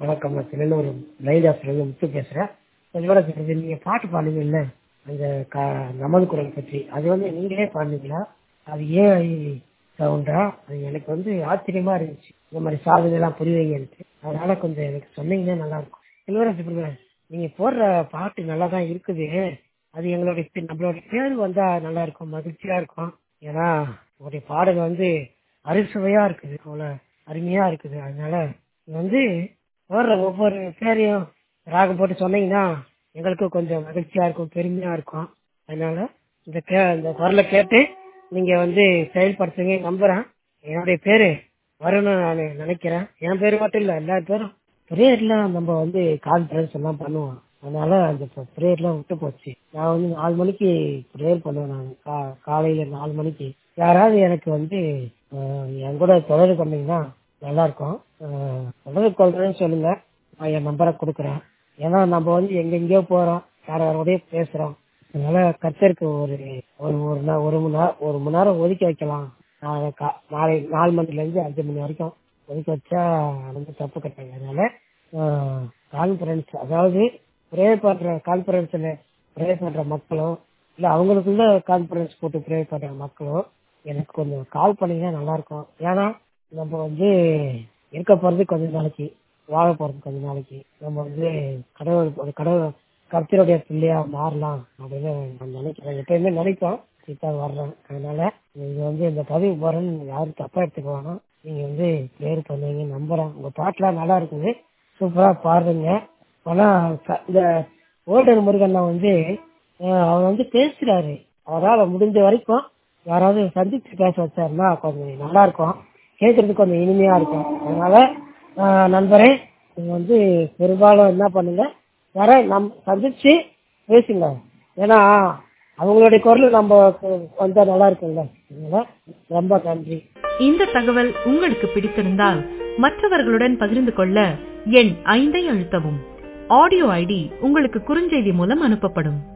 வணக்கம் நான் திருநூறு லைலாஸ்லேருந்து முத்து பேசுகிறேன் இதோட சொல்றது நீங்கள் பாட்டு பாடுவீங்கல்ல அந்த க நமது குரல் பற்றி அது வந்து நீங்களே பாடுனீங்களா அது ஏஐ சவுண்டா அது எனக்கு வந்து ஆச்சரியமா இருந்துச்சு இந்த மாதிரி சாதனைலாம் புரியுவீங்கன்ட்டு அதனால கொஞ்சம் எனக்கு சொன்னீங்கன்னா நல்லா இருக்கும் இளவரசி பிரதர் நீங்க போடுற பாட்டு நல்லா தான் இருக்குது அது எங்களுடைய பே- நம்மளோட பேர் வந்தா நல்லா இருக்கும் மகிழ்ச்சியா இருக்கும் ஏன்னா உங்களுடைய பாடல் வந்து அறுசுவையா இருக்குது அவ்வளோ அருமையா இருக்குது அதனால இது வந்து போடுற ஒவ்வொரு பேரையும் ராகம் போட்டு சொன்னீங்கன்னா எங்களுக்கும் கொஞ்சம் மகிழ்ச்சியா இருக்கும் பெருமையா இருக்கும் அதனால இந்த கே இந்த குரலை கேட்டு நீங்க வந்து செயல்படுத்துங்க நம்புறேன் என்னுடைய பேரு வரும்னு நான் நினைக்கிறேன் என் பேரு மட்டும் இல்ல எல்லா பேரும் பிரேயர்லாம் நம்ம வந்து கான்ஃபரன்ஸ் எல்லாம் பண்ணுவோம் அதனால அந்த பிரேயர்லாம் விட்டு போச்சு நான் வந்து நாலு மணிக்கு பிரேயர் பண்ணுவேன் நான் கா- காலையில நாலு மணிக்கு யாராவது எனக்கு வந்து அஹ், என் கூட தொடர்பு பண்ணீங்கன்னா நல்லா இருக்கும் அஹ், தொடர்பு கொள்றேன்னு சொல்லுங்க நான் என் நம்பரை கொடுக்குறேன் ஏன்னா நம்ம வந்து எங்கெங்கேயோ போறோம் யார் யாரோடய பேசுறோம் அதனால கர்த்தருக்கு ஒரு ஒரு ஒரு நா- ஒரு மணி நேரம் ஒரு மணி நேரம் ஒதுக்கி வைக்கலாம் நாளை கா- நாளை நாலு மணில இருந்து அஞ்சு மணி வரைக்கும் ஒதுக்கி வச்சா வந்து தப்பு கிடையாது அதனால கான்ஃபரன்ஸ் அதாவது ப்ரே பண்ற கான்ஃபரன்ஸ்ல ப்ரே பண்ற மக்களும் இல்ல அவங்களுக்குள்ள கான்ஃபரன்ஸ் போட்டு ப்ரே பண்ற மக்களும் எனக்கு கொஞ்சம் கால் பண்ணீங்கன்னா நல்லா இருக்கும் ஏன்னா நம்ம வந்து இருக்க போறது கொஞ்ச நாளைக்கு வாழ போறது கொஞ்ச நாளைக்கு நம்ம வந்து கடவுள் ஒரு கடவுள் கர்த்தருடைய பிள்ளையா மாறலாம் அப்படின்னு நான் நினைக்கிறேன் எப்பயுமே நினைப்போம் இப்போ வர்றேன் அதனால இது வந்து இந்த பதிவு போறேன்னு யாரும் தப்பா எடுத்துக்க வேணாம் நீங்க வந்து ப்ரேயர் பண்ணுவீங்க நம்புறேன் உங்க பாட்டுலாம் நல்லா இருக்குது சூப்பரா பாடுறீங்க ஆனா ச- இந்த ஓல்டர் முருகன் வந்து அஹ், அவர் வந்து பேசுறாரு அவரால் முடிஞ்ச வரைக்கும் யாராவது சந்திச்சு பேச வச்சாருன்னா கொஞ்சம் நல்லா இருக்கும் கேட்கறதுக்கு கொஞ்சம் இனிமையா இருக்கும் அதனால அஹ், நண்பரே நீங்க வந்து பெரும்பாலும் என்ன பண்ணுங்க வர நம் சந்திச்சு பேசுங்க ஏன்னா அவங்களுடைய குரல் நம்ம வந்தா நல்லா இருக்கும்ல அதனால ரொம்ப நன்றி இந்த தகவல் உங்களுக்கு பிடித்திருந்தால் மற்றவர்களுடன் பகிர்ந்து கொள்ள எண் ஐந்தை அழுத்தவும் ஆடியோ ஐடி உங்களுக்கு குறுஞ்செய்தி மூலம் அனுப்பப்படும்